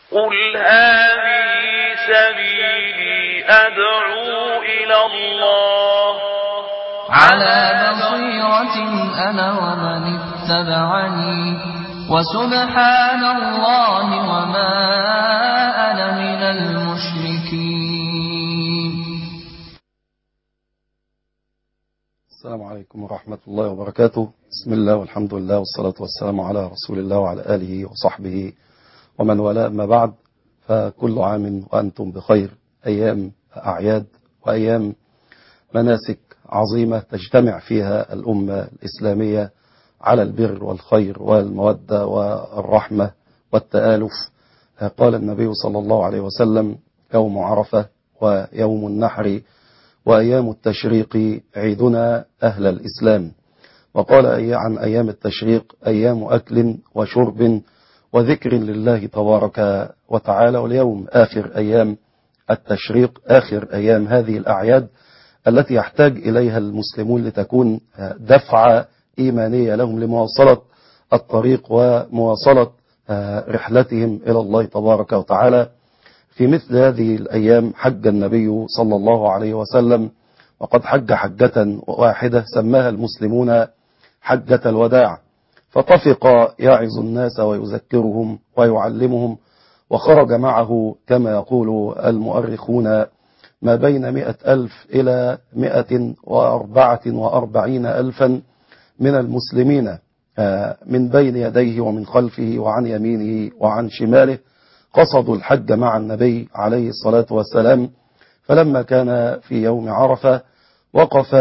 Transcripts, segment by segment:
قل هذه سبيلي أدعو إلى الله على بصيرة أنا ومن اتبعني وسبحان الله وما أنا من المشركين السلام عليكم ورحمة الله وبركاته بسم الله والحمد لله والصلاة والسلام على رسول الله وعلى آله وصحبه ومن والاه أما بعد فكل عام وأنتم بخير أيام أعياد وأيام مناسك عظيمة تجتمع فيها الأمة الإسلامية على البر والخير والمودة والرحمة والتآلف قال النبي صلى الله عليه وسلم يوم عرفة ويوم النحر وأيام التشريق عيدنا أهل الإسلام وقال عن أيام التشريق أيام أكل وشرب وذكر لله تبارك وتعالى واليوم آخر أيام التشريق آخر أيام هذه الأعياد التي يحتاج إليها المسلمون لتكون دفعة إيمانية لهم لمواصلة الطريق ومواصلة رحلتهم إلى الله تبارك وتعالى في مثل هذه الأيام حج النبي صلى الله عليه وسلم وقد حج حجة واحدة سماها المسلمون حجة الوداع فطفق يعظ الناس ويذكرهم ويعلمهم وخرج معه كما يقول المؤرخون ما بين مئة ألف إلى مئة وأربعة وأربعين ألفا من المسلمين من بين يديه ومن خلفه وعن يمينه وعن شماله قصدوا الحج مع النبي عليه الصلاة والسلام فلما كان في يوم عرفة وقف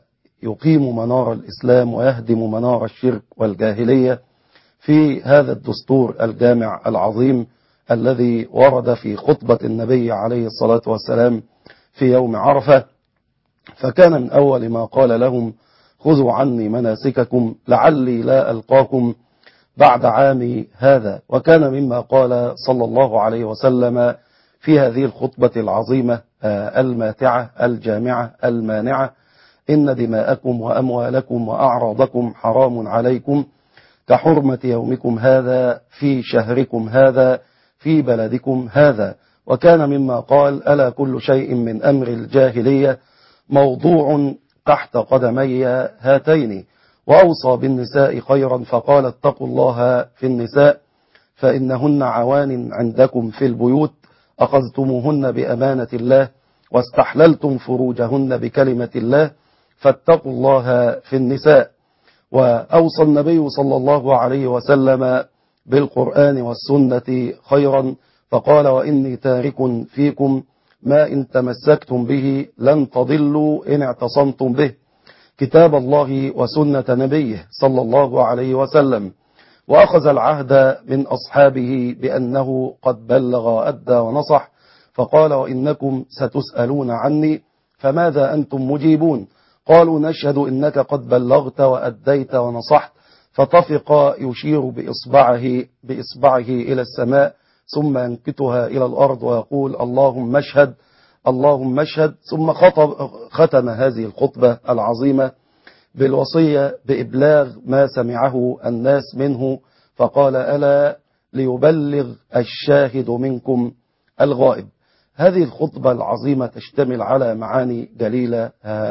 يقيم منار الإسلام ويهدم منار الشرك والجاهلية في هذا الدستور الجامع العظيم الذي ورد في خطبة النبي عليه الصلاة والسلام في يوم عرفة فكان من أول ما قال لهم خذوا عني مناسككم لعلي لا ألقاكم بعد عام هذا وكان مما قال صلى الله عليه وسلم في هذه الخطبة العظيمة الماتعة الجامعة المانعة إن دماءكم وأموالكم وأعراضكم حرام عليكم كحرمة يومكم هذا في شهركم هذا في بلدكم هذا وكان مما قال ألا كل شيء من أمر الجاهلية موضوع تحت قدمي هاتين وأوصى بالنساء خيرا فقال اتقوا الله في النساء فإنهن عوان عندكم في البيوت أخذتموهن بأمانة الله واستحللتم فروجهن بكلمة الله فاتقوا الله في النساء وأوصى النبي صلى الله عليه وسلم بالقرآن والسنة خيرا فقال وإني تارك فيكم ما إن تمسكتم به لن تضلوا إن اعتصمتم به كتاب الله وسنة نبيه صلى الله عليه وسلم وأخذ العهد من أصحابه بأنه قد بلغ وأدى ونصح فقال وإنكم ستسألون عني فماذا أنتم مجيبون قالوا نشهد إنك قد بلغت وأديت ونصحت فطفق يشير بإصبعه, بإصبعه إلى السماء ثم ينكتها إلى الأرض ويقول اللهم اشهد اللهم اشهد ثم خطب ختم هذه الخطبة العظيمة بالوصية بإبلاغ ما سمعه الناس منه فقال ألا ليبلغ الشاهد منكم الغائب هذه الخطبة العظيمة تشتمل على معاني جليلة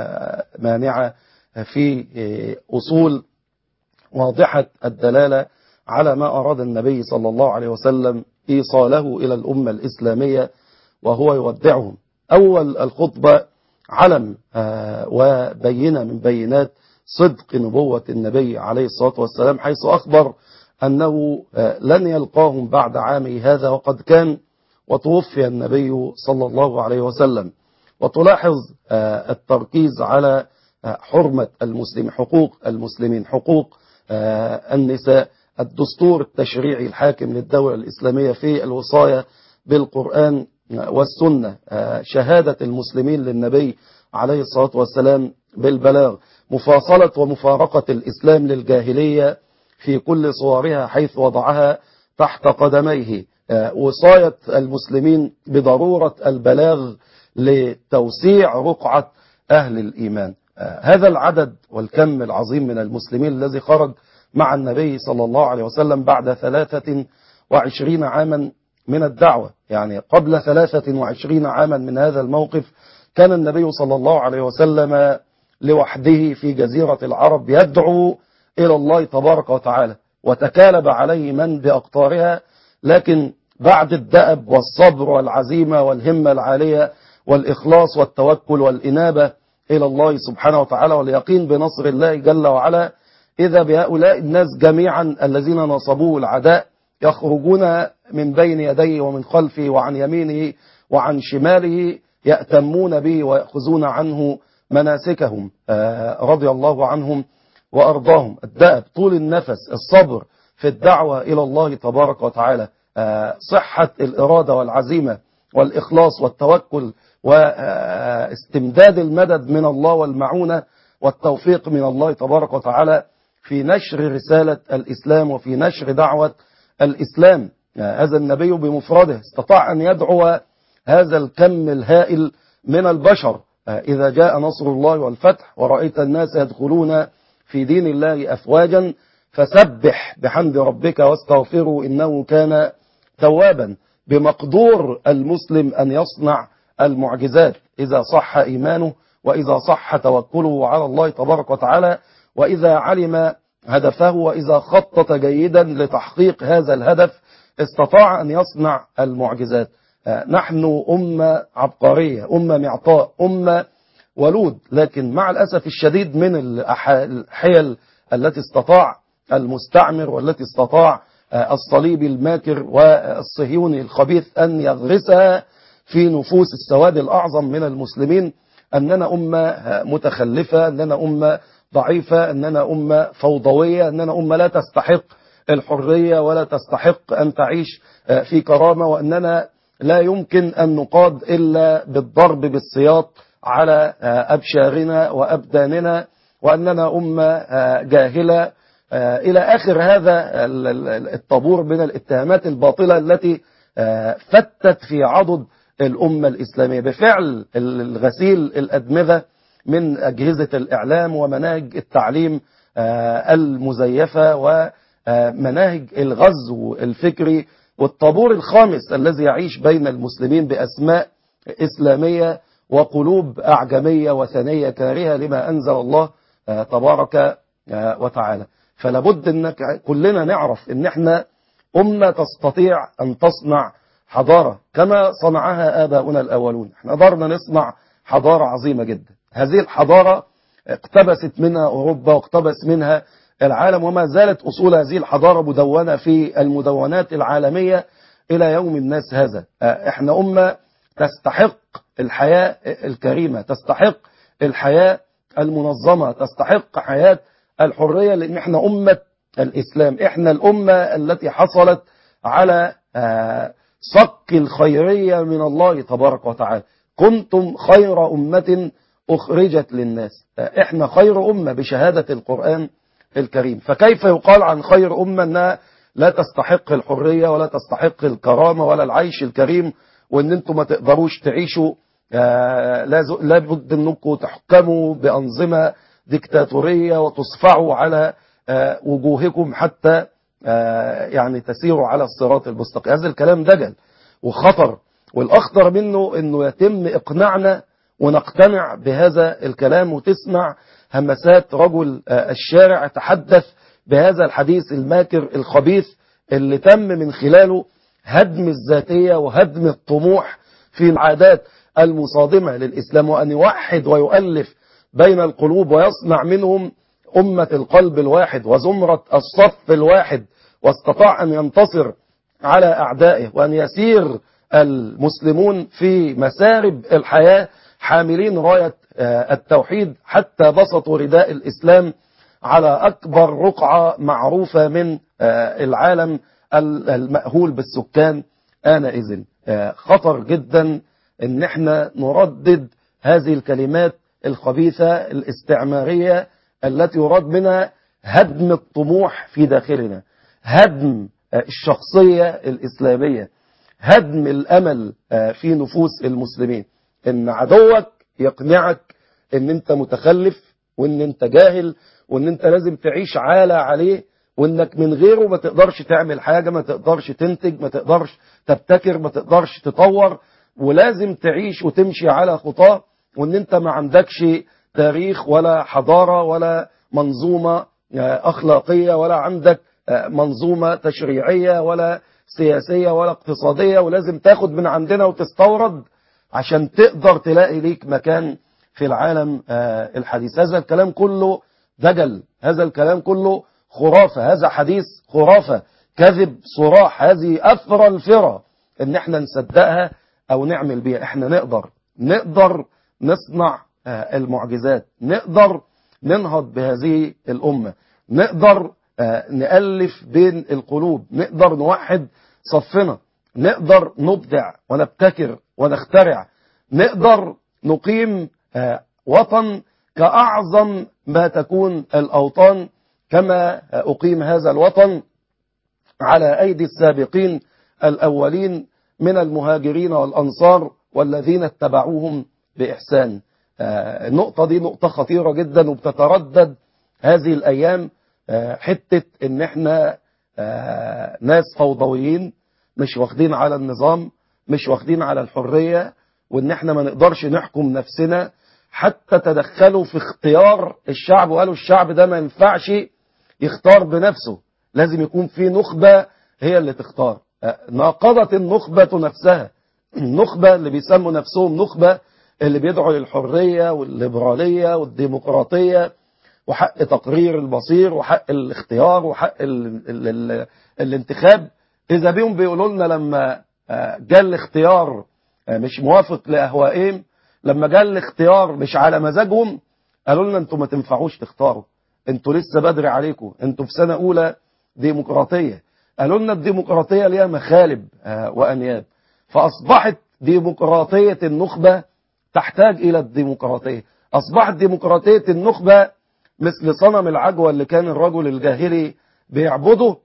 مانعة في أصول واضحة الدلالة على ما أراد النبي صلى الله عليه وسلم إيصاله إلى الأمة الإسلامية وهو يودعهم أول الخطبة علم وبينة من بينات صدق نبوة النبي عليه الصلاة والسلام حيث أخبر أنه لن يلقاهم بعد عامه هذا وقد كان وتوفي النبي صلى الله عليه وسلم وتلاحظ التركيز على حرمة المسلم حقوق المسلمين حقوق النساء الدستور التشريعي الحاكم للدولة الإسلامية في الوصاية بالقرآن والسنة شهادة المسلمين للنبي عليه الصلاة والسلام بالبلاغ مفاصلة ومفارقة الإسلام للجاهلية في كل صورها حيث وضعها تحت قدميه وصاية المسلمين بضرورة البلاغ لتوسيع رقعة أهل الإيمان هذا العدد والكم العظيم من المسلمين الذي خرج مع النبي صلى الله عليه وسلم بعد ثلاثة وعشرين عاما من الدعوة يعني قبل 23 عاما من هذا الموقف كان النبي صلى الله عليه وسلم لوحده في جزيرة العرب يدعو إلى الله تبارك وتعالى وتكالب عليه من بأقطارها لكن بعد الدأب والصبر والعزيمة والهمة العالية والإخلاص والتوكل والإنابة إلى الله سبحانه وتعالى واليقين بنصر الله جل وعلا إذا بهؤلاء الناس جميعا الذين نصبوه العداء يخرجون من بين يديه ومن خلفه وعن يمينه وعن شماله يأتمون به ويأخذون عنه مناسكهم رضي الله عنهم وأرضاهم الدأب طول النفس الصبر في الدعوة إلى الله تبارك وتعالى صحة الإرادة والعزيمة والإخلاص والتوكل واستمداد المدد من الله والمعونة والتوفيق من الله تبارك وتعالى في نشر رسالة الإسلام وفي نشر دعوة الإسلام هذا النبي بمفرده استطاع أن يدعو هذا الكم الهائل من البشر إذا جاء نصر الله والفتح ورأيت الناس يدخلون في دين الله أفواجا فسبح بحمد ربك واستغفره إنه كان توابا بمقدور المسلم أن يصنع المعجزات إذا صح إيمانه وإذا صح توكله على الله تبارك وتعالى وإذا علم هدفه وإذا خطط جيدا لتحقيق هذا الهدف استطاع أن يصنع المعجزات نحن أمة عبقرية أمة معطاء أمة ولود لكن مع الأسف الشديد من الحيل التي استطاع المستعمر والتي استطاع الصليبي الماكر والصهيوني الخبيث أن يغرسها في نفوس السواد الأعظم من المسلمين أننا أمة متخلفة أننا أمة ضعيفة أننا أمة فوضوية أننا أمة لا تستحق الحرية ولا تستحق أن تعيش في كرامة وأننا لا يمكن أن نقاد إلا بالضرب بالسياط على أبشارنا وأبداننا وأننا أمة جاهلة إلى آخر هذا الطابور من الاتهامات الباطلة التي فتت في عضد الأمة الإسلامية بفعل الغسيل الأدمغة من أجهزة الإعلام ومناهج التعليم المزيفة ومناهج الغزو الفكري والطابور الخامس الذي يعيش بين المسلمين بأسماء إسلامية وقلوب أعجمية وثنية كارهة لما أنزل الله تبارك وتعالى فلابد أن كلنا نعرف أن احنا أمة تستطيع أن تصنع حضارة كما صنعها آباؤنا الأولون احنا قدرنا نصنع حضارة عظيمة جدا هذه الحضارة اقتبست منها أوروبا واقتبس منها العالم وما زالت أصول هذه الحضارة مدونة في المدونات العالمية إلى يوم الناس هذا احنا أمة تستحق الحياة الكريمة تستحق الحياة المنظمة تستحق حياة الحرية لأن احنا أمة الإسلام احنا الأمة التي حصلت على صك الخيرية من الله تبارك وتعالى كنتم خير أمة أخرجت للناس احنا خير أمة بشهادة القرآن الكريم فكيف يقال عن خير أمة أنها لا تستحق الحرية ولا تستحق الكرامة ولا العيش الكريم وأن أنتم ما تقدروش تعيشوا لا بد أنكم تحكموا بأنظمة ديكتاتورية وتصفعوا على وجوهكم حتى يعني تسيروا على الصراط المستقيم هذا الكلام دجل وخطر والأخطر منه أنه يتم إقناعنا ونقتنع بهذا الكلام وتسمع همسات رجل الشارع تحدث بهذا الحديث الماكر الخبيث اللي تم من خلاله هدم الذاتية وهدم الطموح في العادات المصادمة للإسلام وأن يوحد ويؤلف بين القلوب ويصنع منهم أمة القلب الواحد وزمرة الصف الواحد واستطاع أن ينتصر على أعدائه وأن يسير المسلمون في مسارب الحياة حاملين راية التوحيد حتى بسطوا رداء الإسلام على أكبر رقعة معروفة من العالم المأهول بالسكان آنئذ خطر جدا ان احنا نردد هذه الكلمات الخبيثة الاستعمارية التي يراد منها هدم الطموح في داخلنا هدم الشخصية الإسلامية هدم الأمل في نفوس المسلمين ان عدوك يقنعك ان انت متخلف وان انت جاهل وان انت لازم تعيش عالة عليه وانك من غيره ما تقدرش تعمل حاجة ما تقدرش تنتج ما تقدرش تبتكر ما تقدرش تطور ولازم تعيش وتمشي على خطاه وان انت ما عندكش تاريخ ولا حضارة ولا منظومة أخلاقية ولا عندك منظومة تشريعية ولا سياسية ولا اقتصادية ولازم تاخد من عندنا وتستورد عشان تقدر تلاقي ليك مكان في العالم الحديث هذا الكلام كله دجل هذا الكلام كله خرافة هذا حديث خرافة كذب صراح هذه أثرى الفرى ان احنا نصدقها او نعمل بيها احنا نقدر نقدر نصنع المعجزات نقدر ننهض بهذه الأمة نقدر نألف بين القلوب نقدر نوحد صفنا نقدر نبدع ونبتكر ونخترع نقدر نقيم وطن كأعظم ما تكون الأوطان كما أقيم هذا الوطن على أيدي السابقين الأولين من المهاجرين والأنصار والذين اتبعوهم بإحسان النقطة دي نقطة خطيرة جدا وبتتردد هذه الأيام حتة إن إحنا ناس فوضويين مش واخدين على النظام مش واخدين على الحرية وإن إحنا ما نقدرش نحكم نفسنا حتى تدخلوا في اختيار الشعب وقالوا الشعب ده ما ينفعش يختار بنفسه لازم يكون في نخبة هي اللي تختار ناقضت النخبة نفسها النخبة اللي بيسموا نفسهم نخبة اللي بيدعوا للحرية والليبرالية والديمقراطية وحق تقرير البصير وحق الاختيار وحق ال ال ال الانتخاب إذا بيهم بيقولوا لنا لما جاء الاختيار مش موافق لأهوائهم لما جاء الاختيار مش على مزاجهم قالوا لنا انتوا ما تنفعوش تختاروا انتوا لسه بدري عليكم انتوا في سنة أولى ديمقراطية قالوا لنا الديمقراطية ليها مخالب وأنياب فأصبحت ديمقراطية النخبة تحتاج إلى الديمقراطية أصبحت ديمقراطية النخبة مثل صنم العجوة اللي كان الرجل الجاهلي بيعبده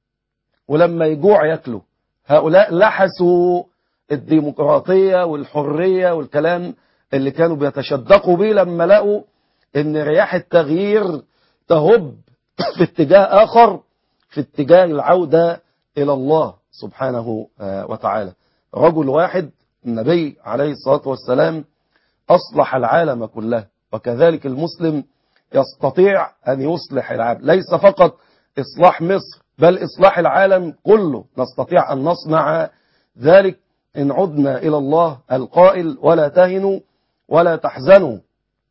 ولما يجوع ياكله هؤلاء لحسوا الديمقراطية والحرية والكلام اللي كانوا بيتشدقوا بيه لما لقوا ان رياح التغيير تهب في اتجاه آخر في اتجاه العودة إلى الله سبحانه وتعالى رجل واحد النبي عليه الصلاة والسلام أصلح العالم كله وكذلك المسلم يستطيع أن يصلح العالم ليس فقط إصلاح مصر بل إصلاح العالم كله نستطيع أن نصنع ذلك إن عدنا إلى الله القائل ولا تهنوا ولا تحزنوا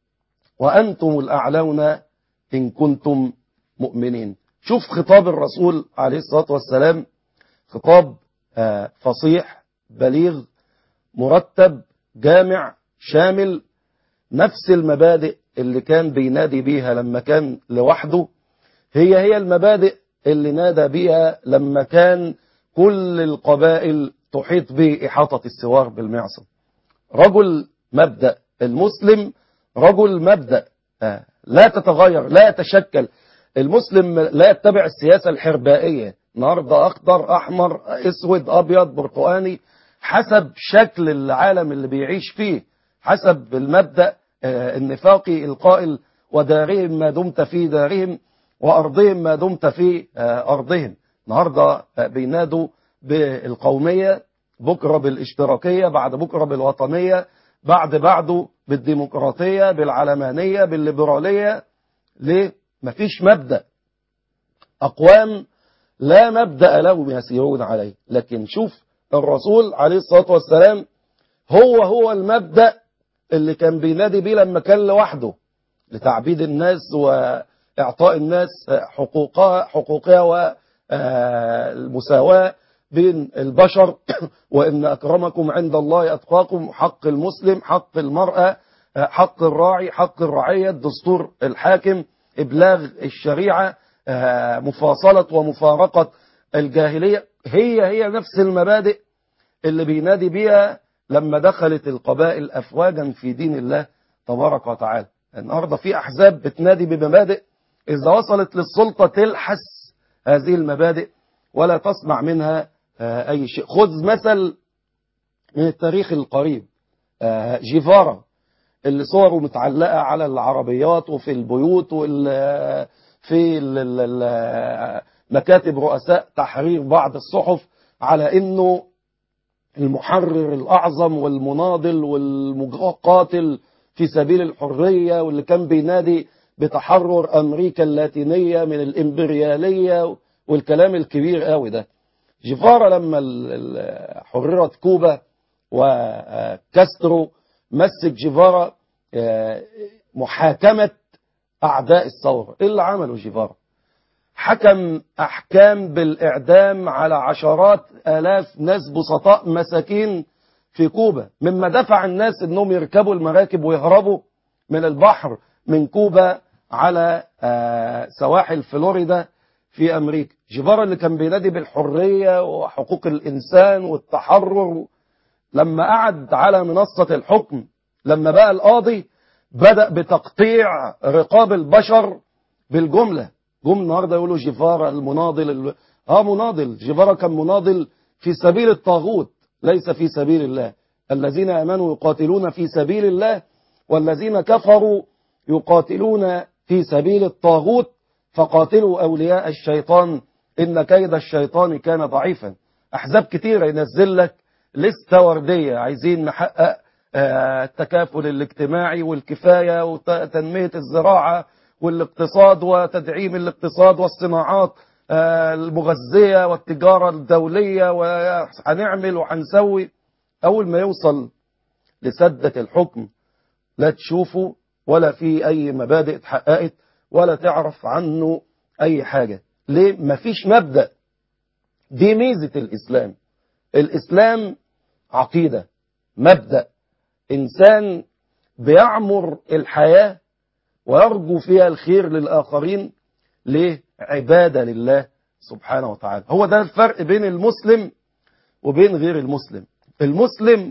وأنتم الأعلون إن كنتم مؤمنين شوف خطاب الرسول عليه الصلاة والسلام خطاب فصيح بليغ مرتب جامع شامل نفس المبادئ اللي كان بينادي بيها لما كان لوحده هي هي المبادئ اللي نادى بيها لما كان كل القبائل تحيط به إحاطة السوار بالمعصم رجل مبدأ المسلم رجل مبدأ لا تتغير لا يتشكل المسلم لا يتبع السياسة الحربائية النهارده أخضر أحمر أسود أبيض برتقاني حسب شكل العالم اللي بيعيش فيه حسب المبدأ النفاقي القائل ودارهم ما دمت في دارهم وأرضهم ما دمت في أرضهم النهاردة بينادوا بالقومية بكرة بالاشتراكية بعد بكرة بالوطنية بعد بعده بالديمقراطية بالعلمانية بالليبرالية ليه؟ مفيش مبدأ أقوام لا مبدأ لهم يسيرون عليه لكن شوف الرسول عليه الصلاة والسلام هو هو المبدأ اللي كان بينادي بيه لما كان لوحده لتعبيد الناس وإعطاء الناس حقوقها حقوقها والمساواة بين البشر وإن أكرمكم عند الله أتقاكم حق المسلم حق المرأة حق الراعي حق الرعية الدستور الحاكم إبلاغ الشريعة مفاصلة ومفارقة الجاهلية هي هي نفس المبادئ اللي بينادي بيها لما دخلت القبائل أفواجا في دين الله تبارك وتعالى النهاردة في أحزاب بتنادي بمبادئ إذا وصلت للسلطة تلحس هذه المبادئ ولا تصنع منها أي شيء خذ مثل من التاريخ القريب جيفارا اللي صوره متعلقة على العربيات وفي البيوت في ال- ال- ال- مكاتب رؤساء تحرير بعض الصحف على انه المحرر الاعظم والمناضل والمقاتل في سبيل الحريه واللي كان بينادي بتحرر امريكا اللاتينيه من الامبرياليه والكلام الكبير قوي ده جيفارا لما ال- ال- حررت كوبا وكاسترو مسك جيفارا آه، محاكمة أعداء الثورة إيه اللي عمله جيفارا حكم أحكام بالإعدام على عشرات آلاف ناس بسطاء مساكين في كوبا مما دفع الناس أنهم يركبوا المراكب ويهربوا من البحر من كوبا على آه، سواحل فلوريدا في أمريكا جيفارا اللي كان بينادي بالحرية وحقوق الإنسان والتحرر لما قعد على منصة الحكم لما بقى القاضي بدأ بتقطيع رقاب البشر بالجملة جم النهارده يقولوا جيفارا المناضل ال... اه مناضل جيفارا كان مناضل في سبيل الطاغوت ليس في سبيل الله الذين امنوا يقاتلون في سبيل الله والذين كفروا يقاتلون في سبيل الطاغوت فقاتلوا اولياء الشيطان ان كيد الشيطان كان ضعيفا احزاب كتيره ينزل لك لسته ورديه عايزين نحقق آه، التكافل الاجتماعي والكفايه وتنميه الزراعه والاقتصاد وتدعيم الاقتصاد والصناعات آه، المغذيه والتجاره الدوليه وهنعمل وهنسوي اول ما يوصل لسده الحكم لا تشوفه ولا في اي مبادئ اتحققت ولا تعرف عنه اي حاجه ليه مفيش مبدا دي ميزه الاسلام الاسلام عقيده مبدا انسان بيعمر الحياه ويرجو فيها الخير للاخرين ليه عباده لله سبحانه وتعالى هو ده الفرق بين المسلم وبين غير المسلم المسلم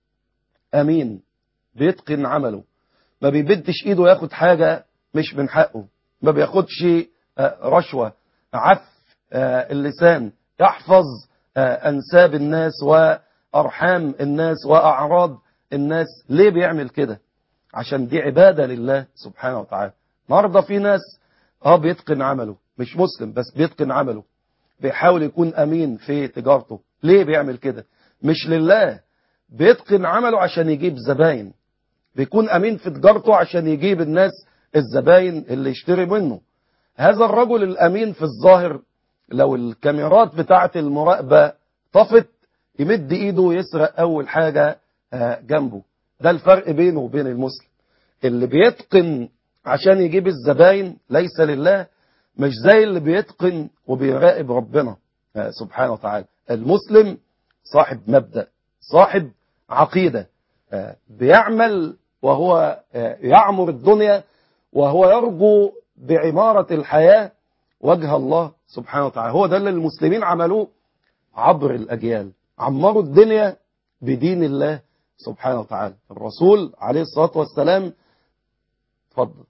امين بيتقن عمله ما بيبدش ايده ياخد حاجه مش من حقه ما بياخدش آه، رشوه عف آه، اللسان يحفظ آه، انساب الناس وارحام الناس واعراض الناس ليه بيعمل كده عشان دي عباده لله سبحانه وتعالى النهارده في ناس اه بيتقن عمله مش مسلم بس بيتقن عمله بيحاول يكون امين في تجارته ليه بيعمل كده مش لله بيتقن عمله عشان يجيب زباين بيكون امين في تجارته عشان يجيب الناس الزباين اللي يشتري منه هذا الرجل الامين في الظاهر لو الكاميرات بتاعه المراقبه طفت يمد ايده ويسرق اول حاجه آه، جنبه ده الفرق بينه وبين المسلم اللي بيتقن عشان يجيب الزباين ليس لله مش زي اللي بيتقن وبيراقب ربنا آه، سبحانه وتعالى المسلم صاحب مبدأ صاحب عقيدة آه، بيعمل وهو آه، يعمر الدنيا وهو يرجو بعمارة الحياة وجه الله سبحانه وتعالى هو ده اللي المسلمين عملوه عبر الأجيال عمروا الدنيا بدين الله سبحانه وتعالى الرسول عليه الصلاة والسلام اتفضل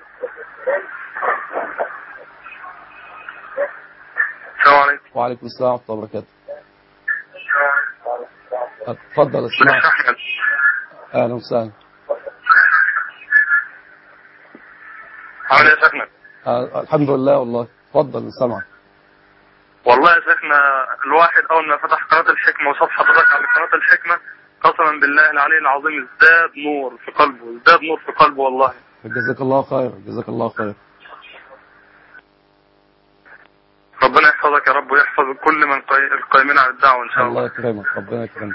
السلام عليكم وعليكم السلام ورحمة الله وبركاته اتفضل الشيخ اسمع احمد اهلا وسهلا عامل ايه يا شيخنا آه، الحمد لله والله اتفضل نسمعك والله يا شيخنا الواحد اول ما فتح قناه الحكمه وشاف حضرتك على قناه الحكمه قسما بالله العلي العظيم ازداد نور في قلبه ازداد نور في قلبه والله جزاك الله خير جزاك الله خير ربنا يحفظك يا رب ويحفظ كل من قي- القائمين على الدعوه ان شاء الله الله يكرمك ربنا يكرمك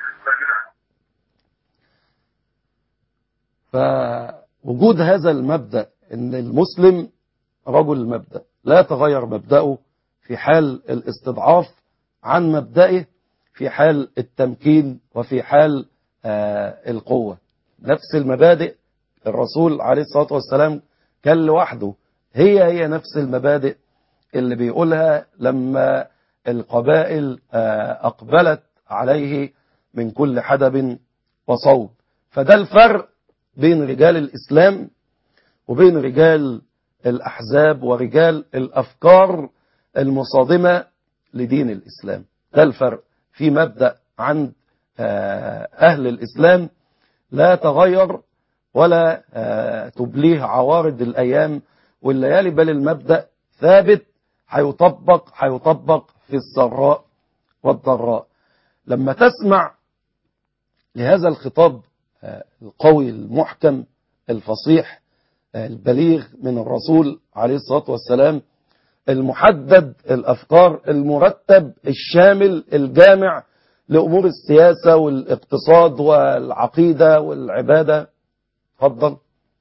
فوجود هذا المبدأ ان المسلم رجل مبدأ لا يتغير مبدأه في حال الاستضعاف عن مبدئه في حال التمكين وفي حال آه القوة نفس المبادئ الرسول عليه الصلاة والسلام كان لوحده هي هي نفس المبادئ اللي بيقولها لما القبائل آه، أقبلت عليه من كل حدب وصوب فده الفرق بين رجال الإسلام وبين رجال الأحزاب ورجال الأفكار المصادمة لدين الإسلام ده الفرق في مبدأ عند آه، أهل الإسلام لا تغير ولا آه، تبليه عوارض الأيام والليالي بل المبدأ ثابت هيطبق هيطبق في السراء والضراء لما تسمع لهذا الخطاب آه، القوي المحكم الفصيح آه، البليغ من الرسول عليه الصلاة والسلام المحدد الأفكار المرتب الشامل الجامع لأمور السياسة والاقتصاد والعقيدة والعبادة اتفضل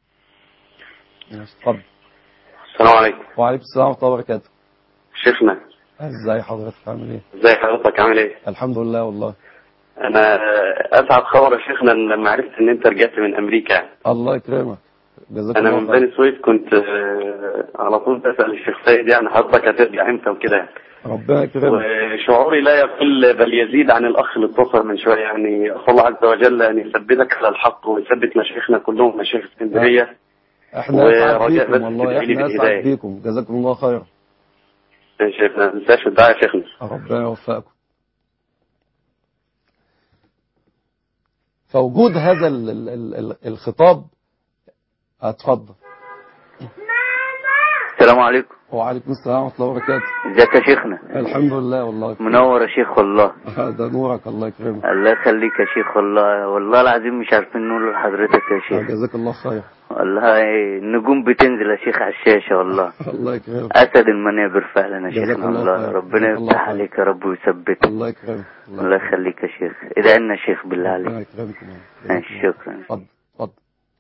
اتفضل السلام عليكم وعليكم السلام ورحمة الله وبركاته شيخنا ازاي حضرتك عامل ايه ازي حضرتك عامل ايه الحمد لله والله انا اسعد خبر يا شيخنا لما عرفت ان انت رجعت من امريكا الله يكرمك جزاك انا الله من خير بني سويف كنت آه، على طول بسال الشيخ سيد يعني حضرتك هترجع امتى وكده ربنا يكرمك وشعوري لا يقل بل يزيد عن الاخ اللي اتصل من شويه يعني اسال الله عز وجل ان يثبتك على الحق ويثبت مشايخنا كلهم مشايخ اسكندريه احنا اسعد ورجاء بيكم بس والله تدعي لي احنا اسعد بالهداية. بيكم جزاكم الله خير يا شيخنا ما تنساش الدعاء يا شيخنا ربنا يوفقكم فوجود هذا ال- ال- ال- ال- الخطاب اتفضل السلام عليكم وعليكم السلام ورحمه الله وبركاته ازيك يا شيخنا الحمد لله والله منور يا شيخ والله ده نورك الله يكرمك الله يخليك يا شيخ والله والله العظيم مش عارفين نقول لحضرتك يا شيخ جزاك الله خير والله النجوم بتنزل يا شيخ على الشاشة والله الله يكرمك أسد المنابر فعلا يا جزاك شيخنا الله والله خير. ربنا جزاك الله يفتح خير. عليك يا رب ويثبتك الله يكرمك الله يخليك يا شيخ ادعي لنا يا شيخ بالله ربنا عليك يكرمكم ماشي، شكرا اتفضل اتفضل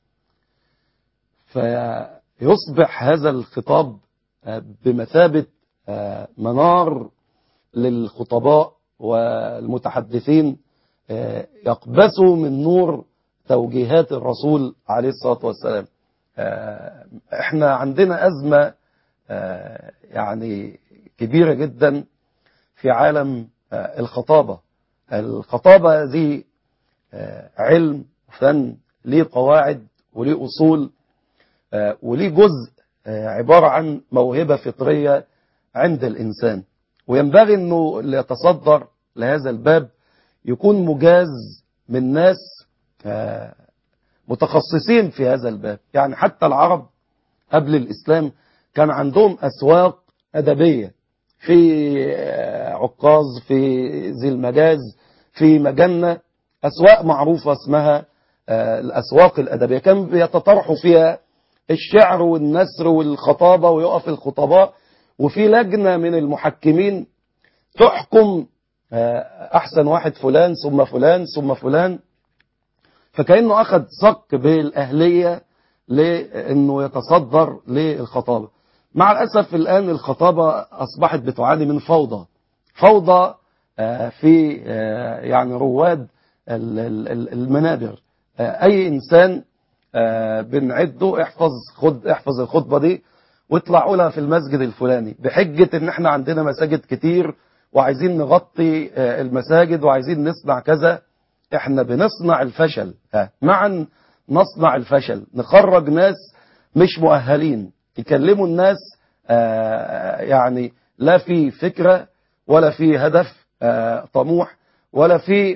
فيصبح هذا الخطاب آه، بمثابة آه، منار للخطباء والمتحدثين آه، يقبسوا من نور توجيهات الرسول عليه الصلاة والسلام آه، احنا عندنا أزمة آه، يعني كبيرة جدا في عالم آه، الخطابة الخطابة دي آه، علم فن ليه قواعد وليه أصول آه، وليه جزء آه، عبارة عن موهبة فطرية عند الإنسان وينبغي أنه اللي يتصدر لهذا الباب يكون مجاز من ناس آه، متخصصين في هذا الباب يعني حتى العرب قبل الإسلام كان عندهم أسواق أدبية في آه، عكاظ في ذي المجاز في مجنة أسواق معروفة اسمها آه، الأسواق الأدبية كان بيتطرحوا فيها الشعر والنثر والخطابة ويقف الخطباء وفي لجنة من المحكمين تحكم آه، أحسن واحد فلان ثم فلان ثم فلان فكأنه أخذ صك بالأهلية لأنه يتصدر للخطابة مع الأسف الآن الخطابة أصبحت بتعاني من فوضى فوضى آه، في آه، يعني رواد ال- ال- ال- المنابر آه، أي إنسان آه، بنعده احفظ خد احفظ الخطبة دي واطلع قولها في المسجد الفلاني بحجة ان احنا عندنا مساجد كتير وعايزين نغطي آه، المساجد وعايزين نصنع كذا احنا بنصنع الفشل ها معا نصنع الفشل نخرج ناس مش مؤهلين يكلموا الناس آه، يعني لا في فكرة ولا في هدف آه، طموح ولا في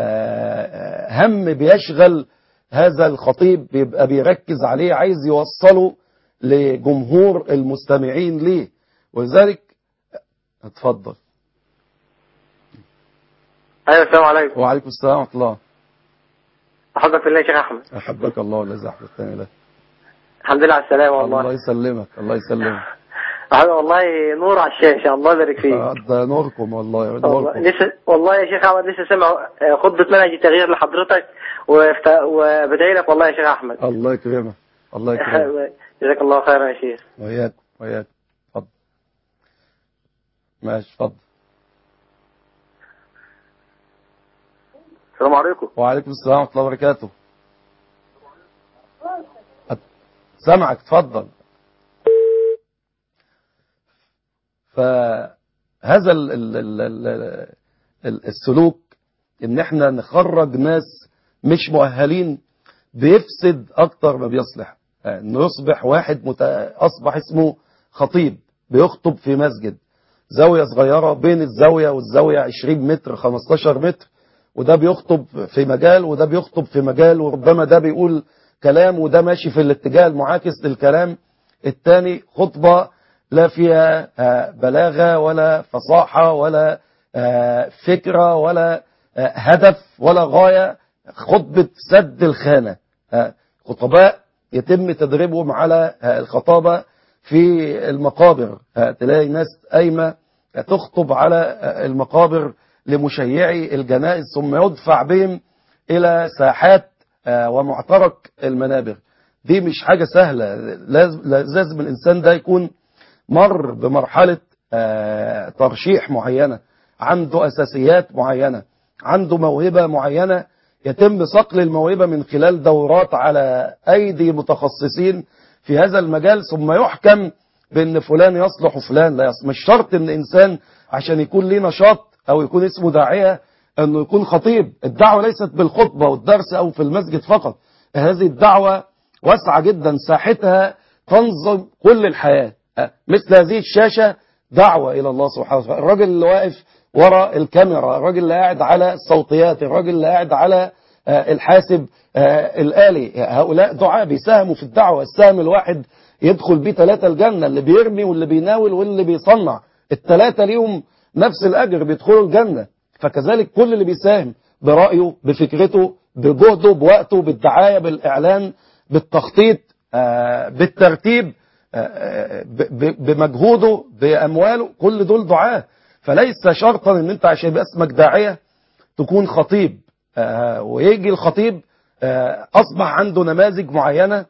آه، هم بيشغل هذا الخطيب بيبقى بيركز عليه عايز يوصله لجمهور المستمعين ليه ولذلك اتفضل ايوه السلام عليكم وعليكم السلام ورحمة الله حضرتك بالله يا شيخ احمد أحبك الله والذي أحببتني له الحمد لله على السلامه الله والله يسلمك الله يسلمك أحمد والله نور على الشاشه الله يبارك فيك آه، ده نوركم والله والله نوركم لسه والله يا شيخ احمد لسه سامع آه، خطبه منهج التغيير لحضرتك وفت- وبدعي لك والله يا شيخ احمد الله يكرمك الله يكرمك جزاك الله خيرا يا شيخ وياك وياك اتفضل ماشي اتفضل السلام عليكم وعليكم السلام ورحمة الله وبركاته أت- سامعك اتفضل فهذا ال ال ال ال ال السلوك ان احنا نخرج ناس مش مؤهلين بيفسد اكتر ما بيصلح انه يصبح واحد مت... اصبح اسمه خطيب بيخطب في مسجد زاوية صغيرة بين الزاوية والزاوية 20 متر 15 متر وده بيخطب في مجال وده بيخطب في مجال وربما ده بيقول كلام وده ماشي في الاتجاه المعاكس للكلام الثاني خطبة لا فيها آه، بلاغة ولا فصاحة ولا آه، فكرة ولا آه، هدف ولا غاية خطبة سد الخانة آه، خطباء يتم تدريبهم على آه، الخطابة في المقابر آه، تلاقي ناس قايمة آه، تخطب على آه، المقابر لمشيعي الجنائز ثم يدفع بهم إلى ساحات آه، ومعترك المنابر دي مش حاجة سهلة لازم, لازم الإنسان ده يكون مر بمرحلة آه، ترشيح معينة عنده أساسيات معينة عنده موهبة معينة يتم صقل الموهبة من خلال دورات على أيدي متخصصين في هذا المجال ثم يحكم بأن فلان يصلح وفلان لا يصلح مش شرط أن إنسان عشان يكون ليه نشاط أو يكون اسمه داعية أنه يكون خطيب الدعوة ليست بالخطبة والدرس أو في المسجد فقط هذه الدعوة واسعة جدا ساحتها تنظم كل الحياة أه، مثل هذه الشاشة دعوة إلى الله سبحانه وتعالى الراجل اللي واقف ورا الكاميرا الراجل اللي قاعد على الصوتيات الراجل اللي قاعد على آه، الحاسب آه، الآلي هؤلاء دعاء بيساهموا في الدعوة السهم الواحد يدخل بيه ثلاثة الجنة اللي بيرمي واللي بيناول واللي بيصنع الثلاثة ليهم نفس الأجر بيدخلوا الجنة فكذلك كل اللي بيساهم برأيه بفكرته بجهده بوقته بالدعاية بالإعلان بالتخطيط آه، بالترتيب آه، ب- ب- بمجهوده بأمواله كل دول دعاة فليس شرطا ان انت عشان يبقى اسمك داعية تكون خطيب آه، ويجي الخطيب آه، اصبح عنده نماذج معينة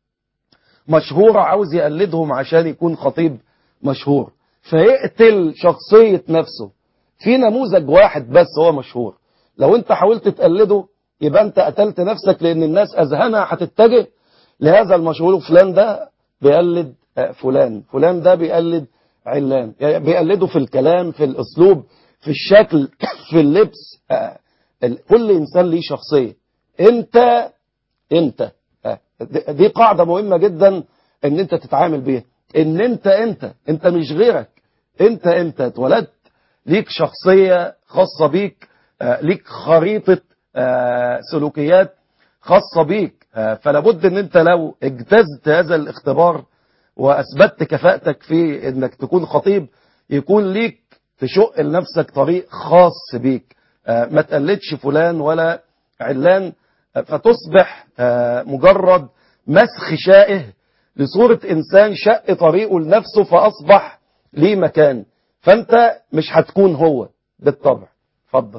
مشهورة عاوز يقلدهم عشان يكون خطيب مشهور فيقتل شخصية نفسه في نموذج واحد بس هو مشهور لو انت حاولت تقلده يبقى انت قتلت نفسك لان الناس اذهانها هتتجه لهذا المشهور فلان ده بيقلد آه، فلان فلان ده بيقلد علان يعني بيقلده في الكلام في الاسلوب في الشكل في اللبس آه، ال- كل انسان ليه شخصية انت انت آه، دي- دي قاعدة مهمة جدا ان انت تتعامل بيها ان انت انت انت مش غيرك انت انت اتولدت ليك شخصية خاصة بيك آه، ليك خريطة آه، سلوكيات خاصة بيك آه، فلا بد ان انت لو اجتزت هذا الاختبار واثبتت كفاءتك في انك تكون خطيب يكون ليك تشق لنفسك طريق خاص بيك آه، ما تقلدش فلان ولا علان آه، فتصبح آه، مجرد مسخ شائه لصورة إنسان شق طريقه لنفسه فأصبح ليه مكان فأنت مش هتكون هو بالطبع اتفضل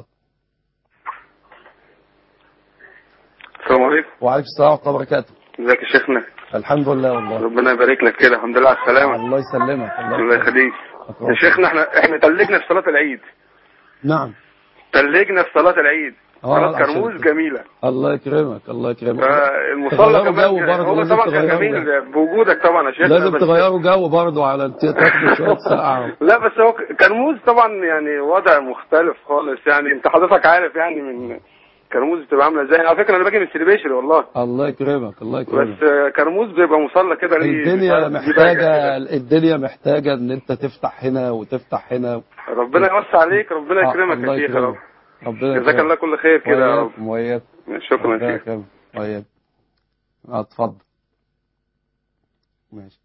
السلام عليكم وعليكم السلام ورحمة الله وبركاته ازيك يا شيخنا الحمد لله والله ربنا يبارك لك كده الحمد لله على السلامة الله يسلمك الله يخليك أكرمك. يا شيخنا احنا احنا تلجنا في صلاة العيد نعم تلجنا في صلاة العيد آه، صلاة عشان كرموز كده. جميلة الله يكرمك الله يكرمك فالمصلى تغيروا كمان جو برضه، هو لازم طبعا كان تغيروا جميل بوجودك طبعا يا شيخنا لازم بس- تغيروا جو برضه على تاخدوا شوية سقعة لا بس هو كرموز طبعا يعني وضع مختلف خالص يعني انت حضرتك عارف يعني من كرموز بتبقى عامله ازاي على فكره انا باجي من سيليبيشري والله الله يكرمك الله يكرمك بس آه، كرموز بيبقى مصلى كده ليه الدنيا دي محتاجة بهجة الدنيا محتاجة ان انت تفتح هنا وتفتح هنا كده. ربنا يوسع عليك ربنا آه، يكرمك الله يا شيخ يا رب يكرمك ربنا جزاك الله كل خير كده يا رب وإياكم وإياكم شكرا يا ربنا شيخ يكرمك وإياكم آه، اتفضل ماشي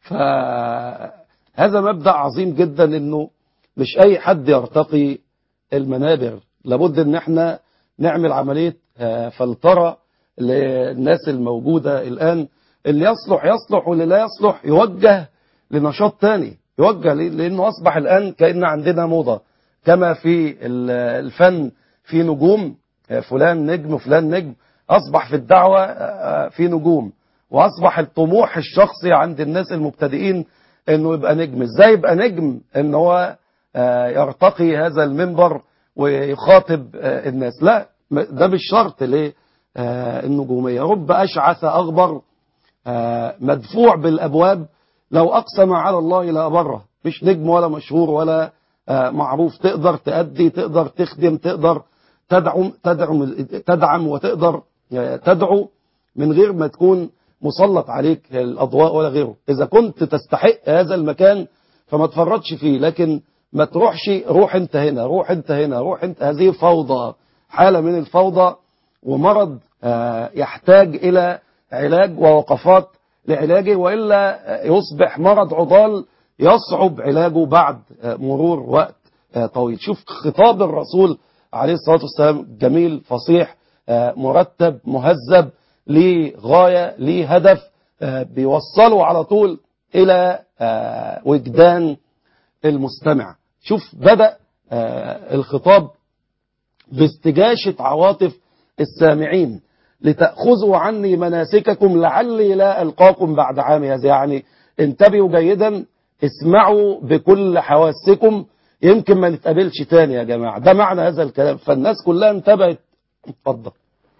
فهذا مبدأ عظيم جدا انه مش اي حد يرتقي المنابر لابد ان احنا نعمل عملية آه، فلترة للناس الموجودة الآن اللي يصلح يصلح واللي لا يصلح يوجه لنشاط تاني يوجه ليه؟ لأنه أصبح الآن كأن عندنا موضة كما في ال- الفن في نجوم آه، فلان نجم فلان نجم أصبح في الدعوة آه، في نجوم وأصبح الطموح الشخصي عند الناس المبتدئين أنه يبقى نجم إزاي يبقى نجم أنه هو آه، يرتقي هذا المنبر ويخاطب آه، الناس لا م- ده مش شرط للنجومية رب أشعث أغبر آه، مدفوع بالأبواب لو أقسم على الله لا بره مش نجم ولا مشهور ولا آه، معروف تقدر تأدي تقدر تخدم تقدر تدعم تدعم تدعم وتقدر آه، تدعو من غير ما تكون مسلط عليك الأضواء ولا غيره إذا كنت تستحق هذا المكان فما تفرطش فيه لكن ما تروحش روح انت هنا روح انت هنا روح انت هذه فوضى حالة من الفوضى ومرض آه، يحتاج إلى علاج ووقفات لعلاجه وإلا يصبح مرض عضال يصعب علاجه بعد مرور وقت طويل شوف خطاب الرسول عليه الصلاة والسلام جميل فصيح مرتب مهذب ليه غاية ليه هدف بيوصله على طول إلى وجدان المستمع شوف بدأ الخطاب باستجاشة عواطف السامعين لتأخذوا عني مناسككم لعلي لا ألقاكم بعد عام هذا يعني انتبهوا جيدا اسمعوا بكل حواسكم يمكن ما نتقابلش تاني يا جماعة ده معنى هذا الكلام فالناس كلها انتبهت اتفضل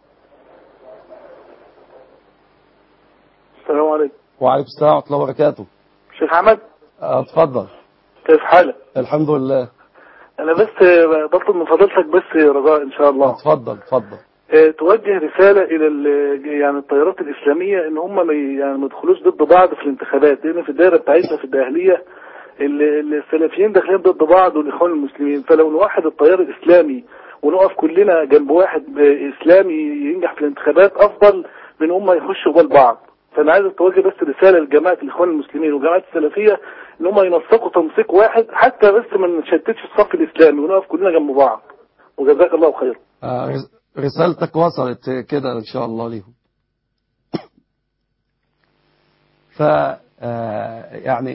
السلام عليكم وعليكم السلام ورحمة الله وبركاته شيخ احمد اتفضل كيف حالك الحمد لله انا بس بطلب من فضيلتك بس رجاء ان شاء الله اتفضل اتفضل اه، توجه رسالة الى ال- يعني التيارات الاسلامية ان هم ما ي- يعني ما يدخلوش ضد بعض في الانتخابات لان في الدائرة بتاعتنا في الداهلية ال- ال- السلفيين داخلين ضد بعض والاخوان المسلمين فلو نوحد التيار الاسلامي ونقف كلنا جنب واحد اسلامي ينجح في الانتخابات افضل من هم يخشوا جنب بعض فانا عايز اتوجه بس رساله لجماعه الاخوان المسلمين وجماعه السلفيه ان هم ينسقوا تنسيق واحد حتى بس ما نشتتش الصف الاسلامي ونقف كلنا جنب بعض وجزاك الله خير آه، رس- رسالتك وصلت كده ان شاء الله ليهم ف آه، يعني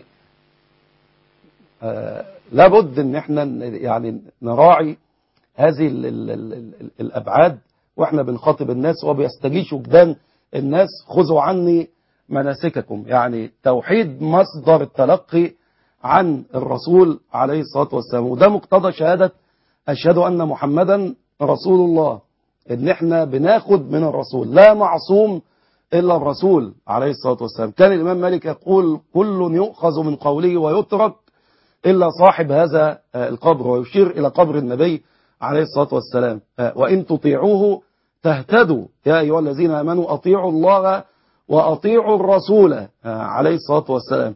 آه، لابد ان احنا ن- يعني نراعي هذه ال ال ال ال الابعاد واحنا بنخاطب الناس وبيستجيش وجدان الناس خذوا عني مناسككم يعني توحيد مصدر التلقي عن الرسول عليه الصلاة والسلام وده مقتضى شهادة أشهد أن محمدا رسول الله إن إحنا بناخد من الرسول لا معصوم إلا الرسول عليه الصلاة والسلام كان الإمام مالك يقول كل يؤخذ من قوله ويترك إلا صاحب هذا آه، القبر ويشير إلى قبر النبي عليه الصلاة والسلام آه، وإن تطيعوه تهتدوا يا أيها الذين آمنوا أطيعوا الله وأطيعوا الرسول آه، عليه الصلاة والسلام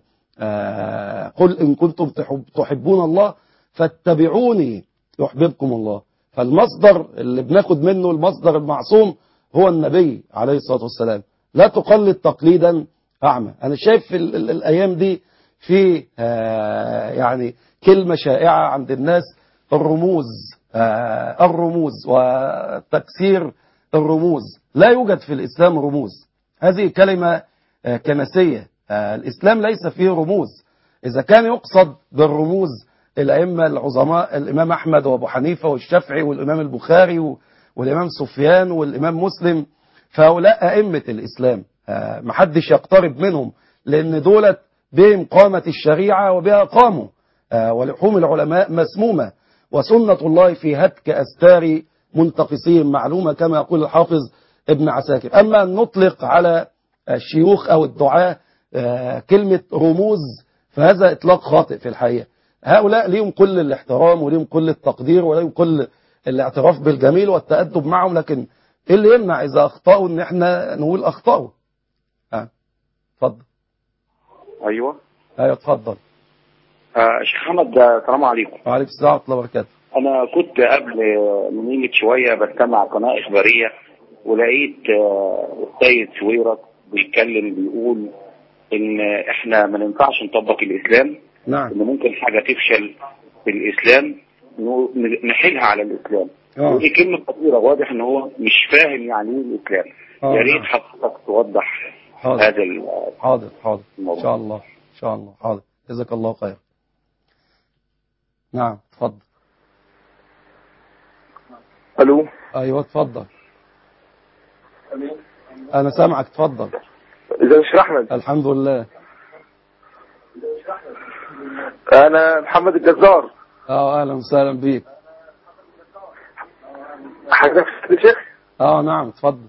آه، قل إن كنتم تحب تحبون الله فاتبعوني يحببكم الله فالمصدر اللي بناخد منه المصدر المعصوم هو النبي عليه الصلاة والسلام لا تقلد تقليدا أعمى أنا شايف في ال- ال- الأيام دي في آه، يعني كلمة شائعة عند الناس الرموز آه، الرموز وتكسير الرموز لا يوجد في الإسلام رموز هذه كلمة آه، كنسية آه، الإسلام ليس فيه رموز إذا كان يقصد بالرموز الأئمة العظماء الإمام أحمد وأبو حنيفة والشافعي والإمام البخاري و- والإمام سفيان والإمام مسلم فهؤلاء أئمة الإسلام آه، محدش يقترب منهم لأن دولت بهم قامت الشريعة وبها قاموا آه، ولحوم العلماء مسمومة وسنة الله في هتك أستار منتقصين معلومة كما يقول الحافظ ابن عساكر أما أن نطلق على الشيوخ أو الدعاة آه، كلمة رموز فهذا إطلاق خاطئ في الحقيقة هؤلاء ليهم كل الاحترام وليهم كل التقدير وليهم كل الاعتراف بالجميل والتأدب معهم لكن إيه اللي يمنع إذا أخطأوا إن إحنا نقول أخطأوا ها اتفضل ايوه أيوة اتفضل آه شيخ احمد آه، السلام عليكم وعليكم السلام ورحمة الله وبركاته انا كنت قبل آه، من قيمه شويه بستمع قناه اخباريه ولقيت آه، السيد سويرت بيتكلم بيقول ان احنا ما ينفعش نطبق الاسلام نعم ان ممكن حاجه تفشل في الاسلام نو- نحيلها على الاسلام آه. ودي كلمه خطيره واضح ان هو مش فاهم يعني ايه الاسلام آه، يا ريت نعم. حضرتك توضح حاضر هذا ال- حاضر حاضر إن الموضوع. شاء الله إن شاء الله حاضر جزاك الله خير نعم اتفضل الو أيوة اتفضل أنا سامعك اتفضل ازيك يا شيخ احمد الحمد لله انا محمد الجزار اه اهلا وسهلا بيك حضرتك يا شيخ اه نعم اتفضل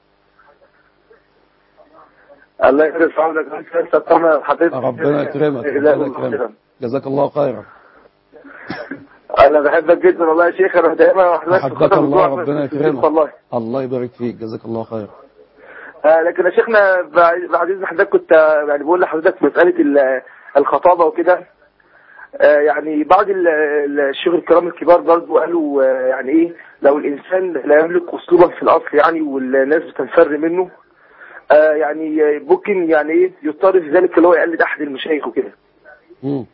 الله يكرم في عمرك انت طبعا حضرتك ربنا يكرمك ربنا يكرمك جزاك الله خيرا انا بحبك جدا والله يا شيخ انا دايما حضرتك أحبك الله ربنا يكرمك والله الله يبارك فيك جزاك الله خيرا آه لكن يا شيخنا بعد بعد اذن حضرتك كنت آه، يعني بقول لحضرتك مساله ال- الخطابه وكده آه يعني بعض ال- ال- الشيوخ الكرام الكبار برضو قالوا آه يعني ايه لو الانسان لا يملك اسلوبا في الاصل يعني والناس بتنفر منه آه يعني ممكن يعني ايه يضطر في ذلك اللي هو يقلد احد المشايخ وكده مم.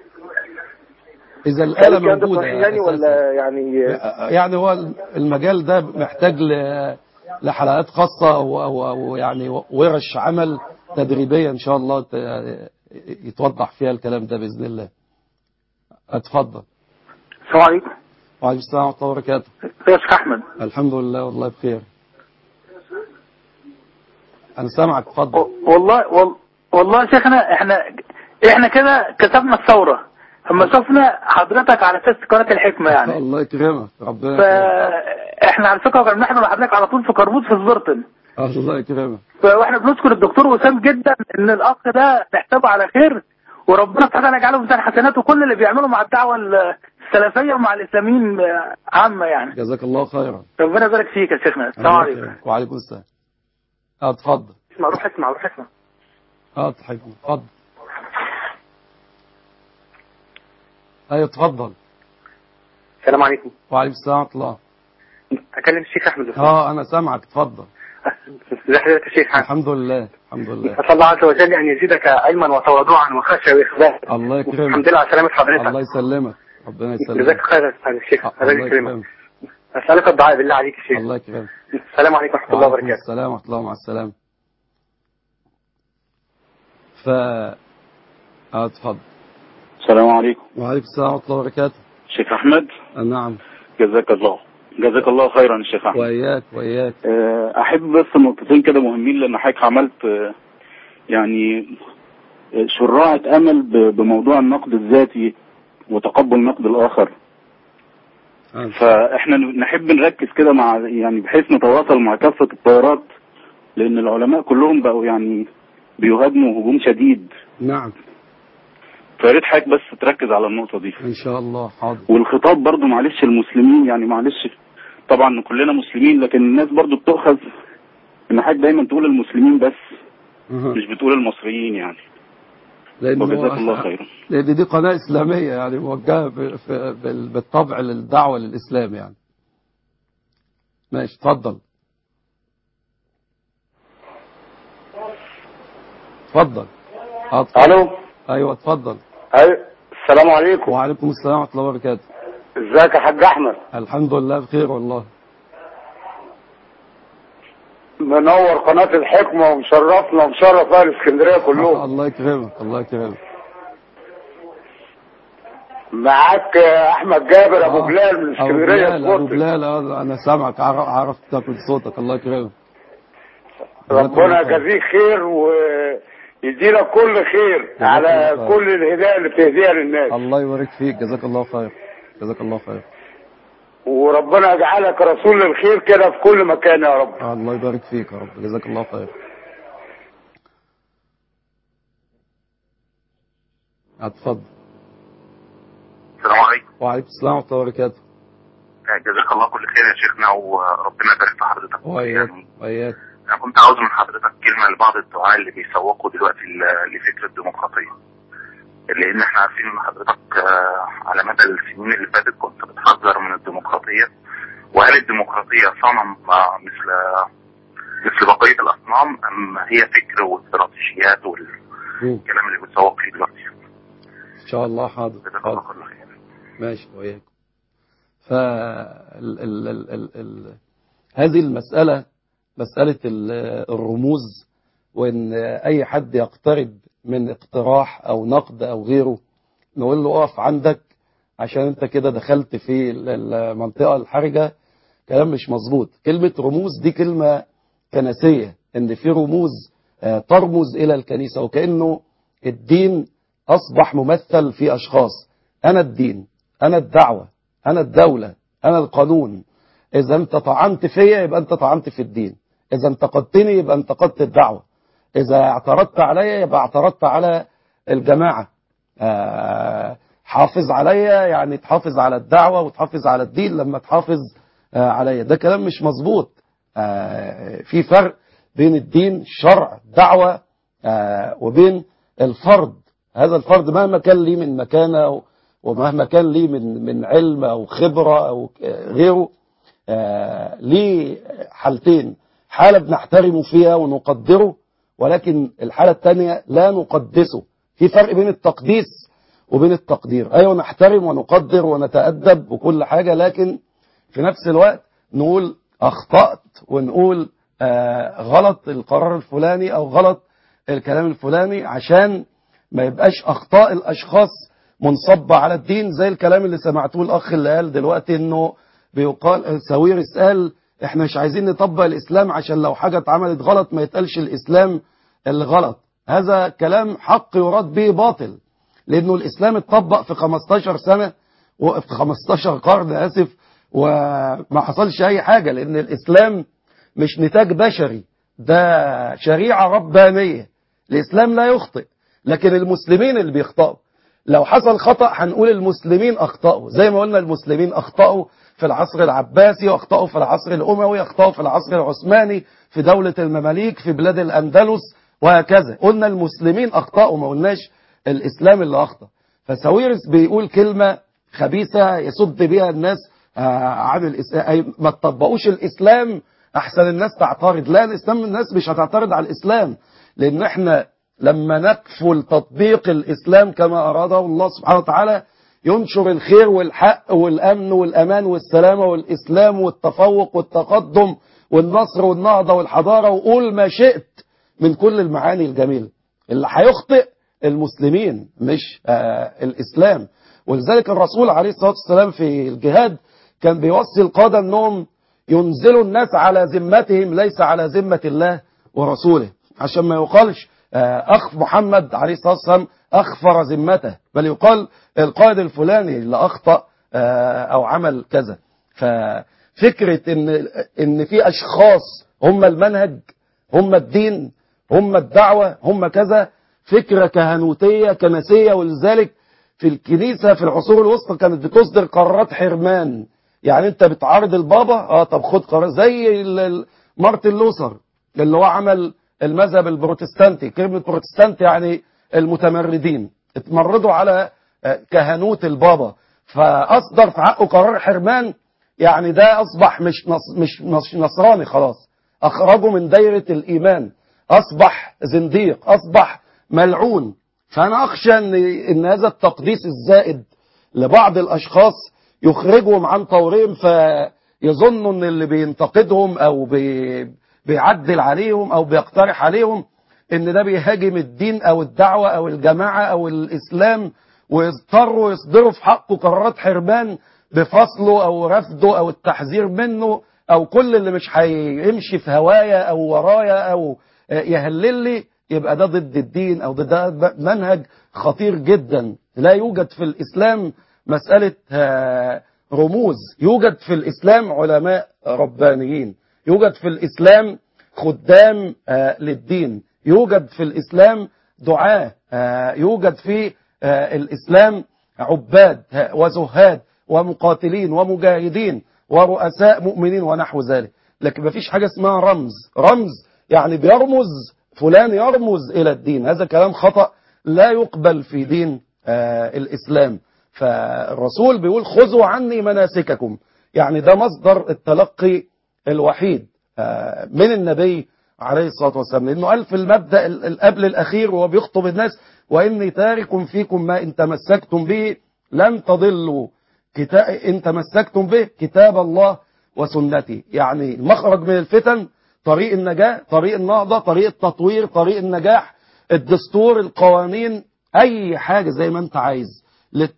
إذا الآلة الكلام ده موجودة صحيح يعني أساساً. ولا يعني يعني هو المجال ده محتاج ل- لحلقات خاصة و- و- ويعني ورش عمل تدريبية إن شاء الله ت- يتوضح فيها الكلام ده بإذن الله اتفضل السلام عليكم وعليكم السلام ورحمة الله وبركاته يا شيخ احمد الحمد لله والله بخير أنا سامعك اتفضل والله وال... والله يا شيخنا احنا احنا كده كسبنا الثوره اما شفنا حضرتك على اساس قناه الحكمه يعني الله يكرمك ربنا يكرمك فاحنا على فكره كنا بنحضر حضرتك على طول في كرموز في الزرطن الله يكرمك واحنا بنشكر الدكتور وسام جدا ان الاخ ده نحسبه على خير وربنا سبحانه وتعالى يجعله في ميزان حسناته كل اللي بيعمله مع الدعوه السلفيه ومع الاسلاميين عامه يعني جزاك الله خيرا ربنا يبارك فيك يا شيخنا السلام الله عليكم يكرمك. وعليكم السلام اه اتفضل اسمع روح اسمع روح اسمع اه تحكم اتفضل ايوه اتفضل السلام عليكم وعليكم السلام ورحمة الله اكلم الشيخ احمد لو اه انا سامعك اتفضل ازي حضرتك يا شيخ الحمد لله الحمد لله اسال الله عز وجل ان يزيدك علما وتواضعا وخشيه واخلاص الله يكرمك الحمد لله على سلامه حضرتك الله يسلمك ربنا يسلمك جزاك خير يا الشيخ الله الله يكرمك يكرمك اسالك الدعاء بالله عليك يا شيخ الله يكرمك السلام عليكم ورحمه الله وعليكم وبركاته السلام ورحمة الله مع السلامة ف اه اتفضل السلام عليكم وعليكم السلام ورحمة الله وبركاته شيخ احمد آه، نعم جزاك الله جزاك الله خيرا يا شيخ احمد وإياك وإياك آه، احب بس نقطتين كده مهمين لان حضرتك عملت آه، يعني آه، شراعة امل ب- بموضوع النقد الذاتي وتقبل نقد الاخر فاحنا نحب نركز كده مع يعني بحيث نتواصل مع كافة التيارات لان العلماء كلهم بقوا يعني بيهاجموا هجوم شديد نعم فيا ريت حضرتك بس تركز على النقطة دي إن شاء الله حاضر والخطاب برضو معلش المسلمين يعني معلش طبعا كلنا مسلمين لكن الناس برضو بتؤخذ ان حضرتك دايما تقول المسلمين بس أها. مش بتقول المصريين يعني لأنه وجزاك الله خيرا لأن دي قناة إسلامية يعني موجهة ب- في- بال- بالطبع للدعوة للإسلام يعني ماشي اتفضل اتفضل آه، اتفضل. الو ايوه اتفضل ايوه السلام عليكم وعليكم السلام ورحمه الله وبركاته ازيك يا حاج احمد الحمد لله بخير والله منور قناة الحكمة ومشرفنا ومشرف اهل اسكندرية كلهم الله يكرمك الله يكرمك معاك احمد جابر ابو بلال من ابو اسكندرية بلال ابو سبورتنج. بلال آه، انا سامعك عر- عرفت تاكل صوتك الله يكرمك ربنا يجازيك خير ويديلك كل خير على الله. كل الهداية اللي بتهديها للناس الله يبارك فيك جزاك الله خير جزاك الله خير وربنا يجعلك رسول للخير كده في كل مكان يا رب آه، الله يبارك فيك يا رب جزاك الله خير اتفضل السلام عليكم وعليكم السلام ورحمه الله وبركاته جزاك الله كل خير يا شيخنا وربنا يبارك في حضرتك وإياك وإياك انا كنت عاوز من حضرتك كلمه لبعض الدعاة اللي بيسوقوا دلوقتي ل- لفكره الديمقراطيه لان احنا عارفين ان حضرتك آه، على مدى السنين اللي فاتت كنت بتحذر من الديمقراطيه وهل الديمقراطيه صنم آه، مثل مثل بقيه الاصنام ام هي فكر واستراتيجيات والكلام اللي بتسوق فيه دلوقتي ان شاء الله حاضر حاضر ماشي وياك ف ال... ال... ال... ال... ال... هذه المسألة مسألة ال- الرموز وإن أي حد يقترب من اقتراح أو نقد أو غيره نقول له اقف عندك عشان أنت كده دخلت في ال- المنطقة الحرجة كلام مش مظبوط كلمة رموز دي كلمة كنسية إن في رموز آه، ترمز إلى الكنيسة وكأنه الدين أصبح ممثل في أشخاص أنا الدين أنا الدعوة أنا الدولة أنا القانون إذا أنت طعنت فيا يبقى أنت طعنت في الدين إذا انتقدتني يبقى انتقدت الدعوة إذا اعترضت عليا يبقى اعترضت على الجماعة آه، حافظ عليا يعني تحافظ على الدعوة وتحافظ على الدين لما تحافظ آه، عليا ده كلام مش مظبوط آه، في فرق بين الدين شرع دعوة آه، وبين الفرد هذا الفرد مهما كان ليه من مكانة ومهما كان ليه من من علم أو خبرة أو غيره آه، ليه حالتين حالة بنحترمه فيها ونقدره ولكن الحالة الثانية لا نقدسه في فرق بين التقديس وبين التقدير أيوة نحترم ونقدر ونتأدب وكل حاجة لكن في نفس الوقت نقول أخطأت ونقول آه غلط القرار الفلاني أو غلط الكلام الفلاني عشان ما يبقاش أخطاء الأشخاص منصبة على الدين زي الكلام اللي سمعتوه الأخ اللي قال دلوقتي إنه بيقال ساويرس قال إحنا مش عايزين نطبق الإسلام عشان لو حاجة اتعملت غلط ما يتقالش الإسلام اللي غلط هذا كلام حق يراد به باطل لأنه الإسلام اتطبق في 15 سنة وفي 15 قرن آسف وما حصلش أي حاجة لأن الإسلام مش نتاج بشري ده شريعة ربانية الإسلام لا يخطئ لكن المسلمين اللي بيخطئوا لو حصل خطأ هنقول المسلمين أخطأوا زي ما قلنا المسلمين أخطأوا في العصر العباسي واخطأوا في العصر الأموي أخطأوا في العصر العثماني في دولة المماليك في بلاد الأندلس وهكذا قلنا المسلمين أخطأوا ما قلناش الإسلام اللي أخطأ فساويرس بيقول كلمة خبيثة يصد بها الناس عن الإسلام أي ما تطبقوش الإسلام أحسن الناس تعترض لا الإسلام الناس مش هتعترض على الإسلام لأن إحنا لما نكفل تطبيق الإسلام كما أراده الله سبحانه وتعالى ينشر الخير والحق والأمن والأمان والسلامة والإسلام والتفوق والتقدم والنصر والنهضة والحضارة وقول ما شئت من كل المعاني الجميلة اللي هيخطئ المسلمين مش آه الإسلام ولذلك الرسول عليه الصلاة والسلام في الجهاد كان بيوصي القادة أنهم ينزلوا الناس على ذمتهم ليس على ذمة الله ورسوله عشان ما يقالش أخ محمد عليه الصلاة والسلام أخفر ذمته بل يقال القائد الفلاني اللي أخطأ أو عمل كذا ففكرة إن, إن في أشخاص هم المنهج هم الدين هم الدعوة هم كذا فكرة كهنوتية كنسية ولذلك في الكنيسة في العصور الوسطى كانت بتصدر قرارات حرمان يعني انت بتعارض البابا اه طب خد قرار زي مارتن لوثر اللي هو عمل المذهب البروتستانتي كلمة بروتستانت يعني المتمردين اتمردوا على كهنوت البابا فأصدر في حقه قرار حرمان يعني ده أصبح مش, نص مش, مش نصراني خلاص أخرجه من دايرة الإيمان أصبح زنديق أصبح ملعون فأنا أخشى أن, إن هذا التقديس الزائد لبعض الأشخاص يخرجهم عن طورهم فيظنوا أن اللي بينتقدهم أو بي بيعدل عليهم او بيقترح عليهم ان ده بيهاجم الدين او الدعوة او الجماعة او الاسلام ويضطروا يصدروا في حقه قرارات حرمان بفصله او رفضه او التحذير منه او كل اللي مش هيمشي في هوايا او ورايا او يهلل لي يبقى ده ضد الدين او ده منهج خطير جدا لا يوجد في الاسلام مسألة رموز يوجد في الاسلام علماء ربانيين يوجد في الإسلام خدام آه للدين يوجد في الإسلام دعاة آه يوجد في آه الإسلام عباد وزهاد ومقاتلين ومجاهدين ورؤساء مؤمنين ونحو ذلك لكن ما فيش حاجة اسمها رمز رمز يعني بيرمز فلان يرمز إلى الدين هذا كلام خطأ لا يقبل في دين الإسلام فالرسول بيقول خذوا عني مناسككم يعني ده مصدر التلقي الوحيد من النبي عليه الصلاة والسلام لأنه قال في المبدأ القبل الأخير وهو بيخطب الناس وإني تارك فيكم ما إن تمسكتم به لن تضلوا إن تمسكتم به كتاب الله وسنتي يعني المخرج من الفتن طريق النجاة طريق النهضة طريق التطوير طريق النجاح الدستور القوانين أي حاجة زي ما أنت عايز لت...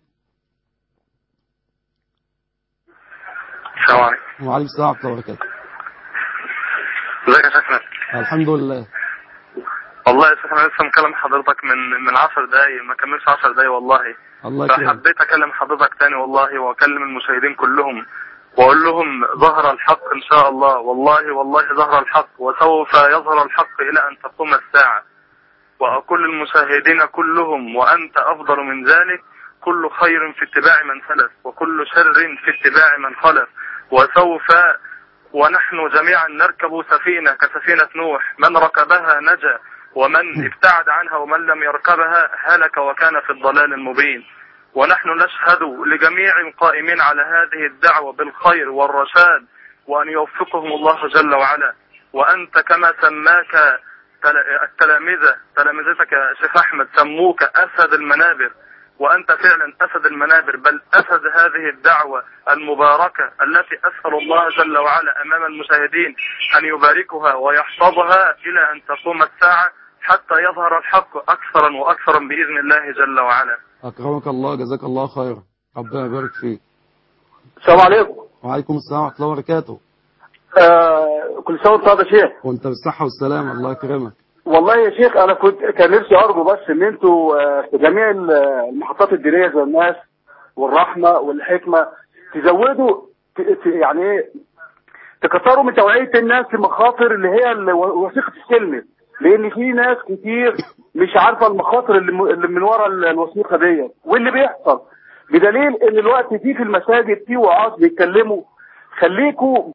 السلام عليكم وعليكم السلام ورحمة الله وبركاته ازيك يا شيخنا الحمد لله والله يا شيخنا لسه مكلم حضرتك من من 10 دقايق ما كملش 10 دقايق والله الله يكرمك فحبيت اكلم حضرتك تاني والله واكلم المشاهدين كلهم واقول لهم ظهر الحق ان شاء الله والله والله ظهر الحق وسوف يظهر الحق الى ان تقوم الساعة واقول للمشاهدين كلهم وانت افضل من ذلك كل خير في اتباع من سلف وكل شر في اتباع من خلف وسوف ونحن جميعا نركب سفينة كسفينة نوح من ركبها نجا ومن ابتعد عنها ومن لم يركبها هلك وكان في الضلال المبين ونحن نشهد لجميع القائمين على هذه الدعوة بالخير والرشاد وأن يوفقهم الله جل وعلا وأنت كما سماك تل- التلامذة تلامذتك يا شيخ أحمد سموك أسد المنابر وأنت فعلا أسد المنابر بل أسد هذه الدعوة المباركة التي أسأل الله جل وعلا أمام المشاهدين أن يباركها ويحفظها إلى أن تقوم الساعة حتى يظهر الحق أكثرا وأكثرا بإذن الله جل وعلا أكرمك الله جزاك الله خيرا ربنا يبارك فيك السلام عليكم وعليكم السلام ورحمة الله وبركاته آه كل سنه وانت طيب يا شيخ وانت بالصحة والسلامة الله يكرمك والله يا شيخ انا كنت كان نفسي ارجو بس ان انتوا آه، في جميع ال- المحطات الدينيه زي الناس والرحمه والحكمه تزودوا ت- ت- يعني ايه تكثروا من توعيه الناس لمخاطر اللي هي ال- وثيقه السلم لان في ناس كتير مش عارفه المخاطر اللي م- اللي من ورا ال- الوثيقه ديت واللي بيحصل بدليل ان الوقت دي في المساجد في وعاظ بيتكلموا خليكوا